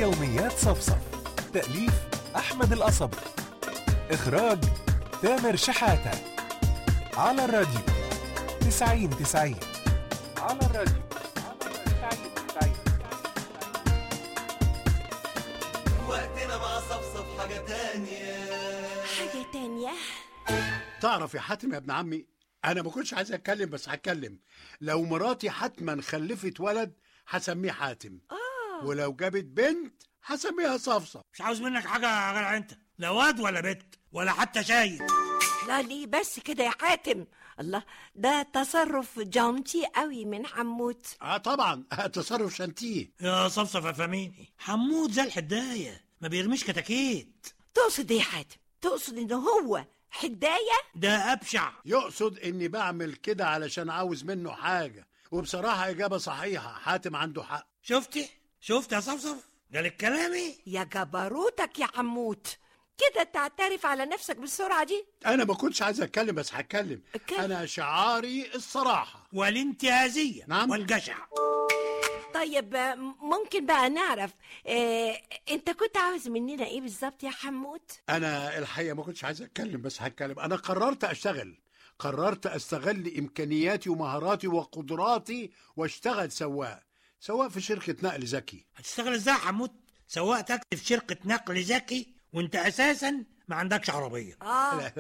يوميات صفصف تأليف أحمد القصبي إخراج تامر شحاتة على الراديو تسعين تسعين على الراديو تسعين تسعين وقتنا مع صفصف حاجة تانية حاجة تانية تعرف يا حاتم يا ابن عمي انا ما كنتش عايز اتكلم بس هتكلم لو مراتي حتما خلفت ولد هسميه حاتم آه ولو جابت بنت هسميها صفصف مش عاوز منك حاجة يا جدع انت لا واد ولا بنت ولا حتى شايب لا ليه بس كده يا حاتم الله ده تصرف جونتي قوي من حموت اه طبعا تصرف شنتيه يا صفصف يا فميني حمود زي الحداية ما بيرميش كتاكيت تقصد ايه يا حاتم تقصد ان هو حداية ده أبشع يقصد اني بعمل كده علشان عاوز منه حاجه وبصراحه اجابه صحيحه حاتم عنده حق شفتي شفت يا صفصف جالك كلامي يا جبروتك يا حموت كده تعترف على نفسك بالسرعة دي انا ما كنتش عايز اتكلم بس هتكلم اتكلم. انا شعاري الصراحه والانتهازية نعم. والجشع طيب آه، ممكن بقى نعرف اه انت كنت عاوز مننا ايه بالظبط يا حموت انا الحقيقه ما كنتش عايز اتكلم بس هتكلم انا قررت اشتغل قررت استغل امكانياتي ومهاراتي وقدراتي واشتغل سواق سواق في شركه نقل ذكي هتشتغل ازاي يا حمود سواق تاكسي في شركة نقل ذكي وانت اساسا ما عندكش عربية اه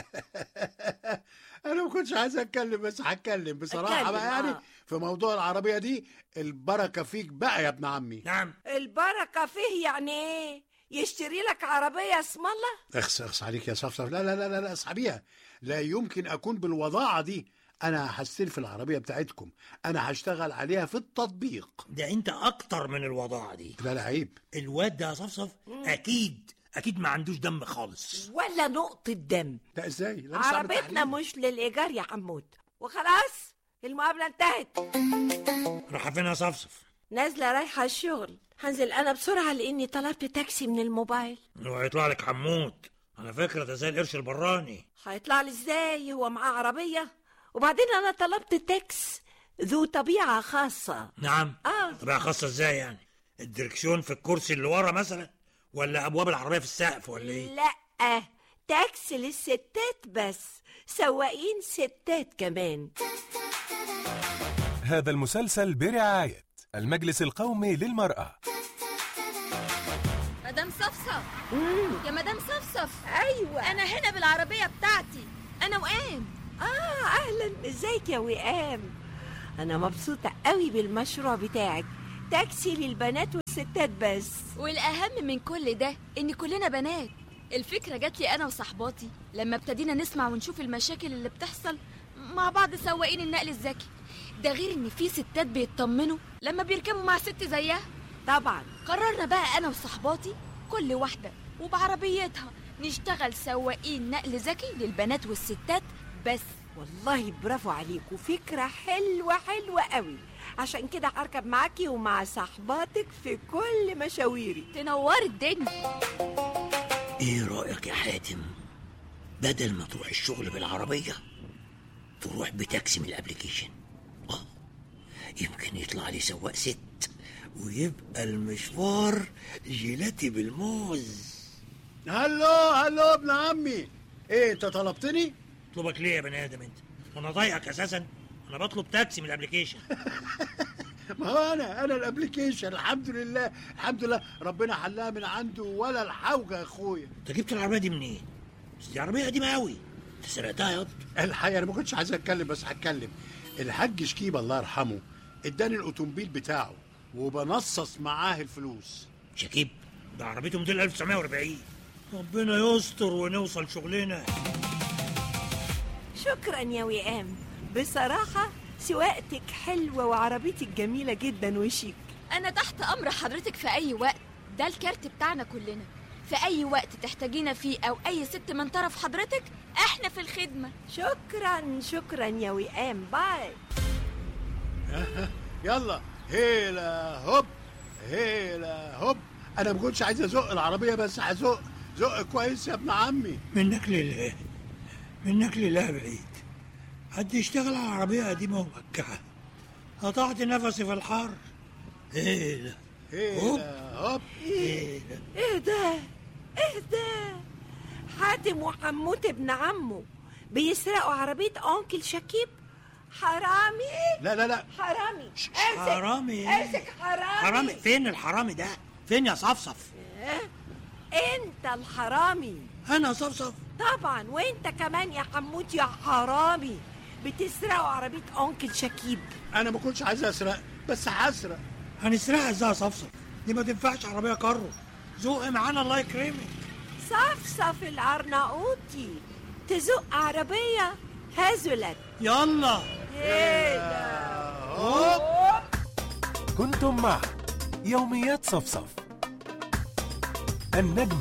انا ما كنتش عايز اتكلم بس هتكلم بصراحه اتكلم، بقى يعني آه. في موضوع العربيه دي البركه فيك بقى يا ابن عمي نعم البركة فيه يعني ايه يشتري لك عربية اسم الله اخس اخس عليك يا صفصف لا لا لا لا, لا اسحبيها لا يمكن اكون بالوضاعه دي انا هستلف العربيه بتاعتكم انا هشتغل عليها في التطبيق ده انت اكتر من الوضاعة دي لا لا عيب الواد ده يا صفصف اكيد اكيد ما عندوش دم خالص ولا نقطة دم لا ازاي لا صعب عربيتنا التحليل. مش للإيجار يا حمود وخلاص المقابلة انتهت راح فين يا صفصف نازلة رايحة الشغل هنزل أنا بسرعة لأني طلبت تاكسي من الموبايل وهيطلع لك حمود على فكرة ده زي القرش البراني هيطلع لي ازاي هو معاه عربية وبعدين أنا طلبت تاكس ذو طبيعة خاصة نعم آه. طبيعة خاصة ازاي يعني الدركسيون في الكرسي اللي ورا مثلا ولا ابواب العربية في السقف ولا ايه لأ تاكس للستات بس سواقين ستات كمان هذا المسلسل برعاية المجلس القومي للمرأة مدام صفصف يا مدام صفصف أيوة انا هنا بالعربيه بتاعتي انا وقام آه أهلا ازيك يا وئام أنا مبسوطة قوي بالمشروع بتاعك تاكسي للبنات والستات بس والاهم من كل ده ان كلنا بنات الفكره جات لي انا وصحباتي لما ابتدينا نسمع ونشوف المشاكل اللي بتحصل مع بعض سواقين النقل الذكي ده غير ان في ستات بيطمنوا لما بيركبوا مع ست زيها طبعا قررنا بقى انا وصحباتي كل واحده وبعربيتها نشتغل سواقين نقل ذكي للبنات والستات بس والله برافو عليكوا فكرة حلوة حلوة قوي عشان كده هركب معاكي ومع صحباتك في كل مشاويري تنور الدنيا ايه رأيك يا حاتم بدل ما تروح الشغل بالعربية تروح بتاكسي من الابليكيشن اه يمكن يطلع لي سواق ست ويبقى المشوار جيلاتي بالموز هلو هلو ابن عمي ايه انت طلبتني اطلبك ليه يا بني ادم انت وانا ضايقك اساسا انا بطلب تاكسي من الابليكيشن ما هو انا انا الابليكيشن الحمد لله الحمد لله ربنا حلها من عنده ولا الحوجه يا اخويا انت جبت العربيه دي منين بس دي عربيه قديمه قوي انت سرقتها يا الحقيقه انا ما كنتش عايز اتكلم بس هتكلم الحاج شكيب الله يرحمه اداني الاوتومبيل بتاعه وبنصص معاه الفلوس شكيب ده عربيته موديل 1940 ربنا يستر ونوصل شغلنا شكرا يا وئام بصراحة سواقتك حلوة وعربيتك جميلة جدا وشيك انا تحت امر حضرتك في اي وقت ده الكارت بتاعنا كلنا في اي وقت تحتاجينا فيه او اي ست من طرف حضرتك احنا في الخدمه شكرا شكرا يا وئام باي يلا هيلا هوب هيلا هوب انا ما كنتش عايز ازق العربيه بس هزق زق كويس يا ابن عمي منك لله منك لله بعيد حد يشتغل على عربية قديمة ومكعة قطعت نفسي في الحر ايه لا ايه ده هوب ايه ايه ده ايه ده حاتم وحموت ابن عمه بيسرقوا عربية أنكل شكيب حرامي لا لا لا حرامي امسك حرامي امسك حرامي حرامي فين الحرامي ده فين يا صفصف انت الحرامي انا صفصف طبعا وانت كمان يا حموت يا حرامي بتسرقوا عربية أنكل شكيب انا ما كنتش عايز اسرق بس هسرق هنسرقها ازاي يا صفصف دي ما تنفعش عربيه كارو ذوقي معانا الله يكرمك صفصف العرناؤوطي تزق عربية هزلت يلا ايه ده هوب كنتم مع يوميات صفصف النجم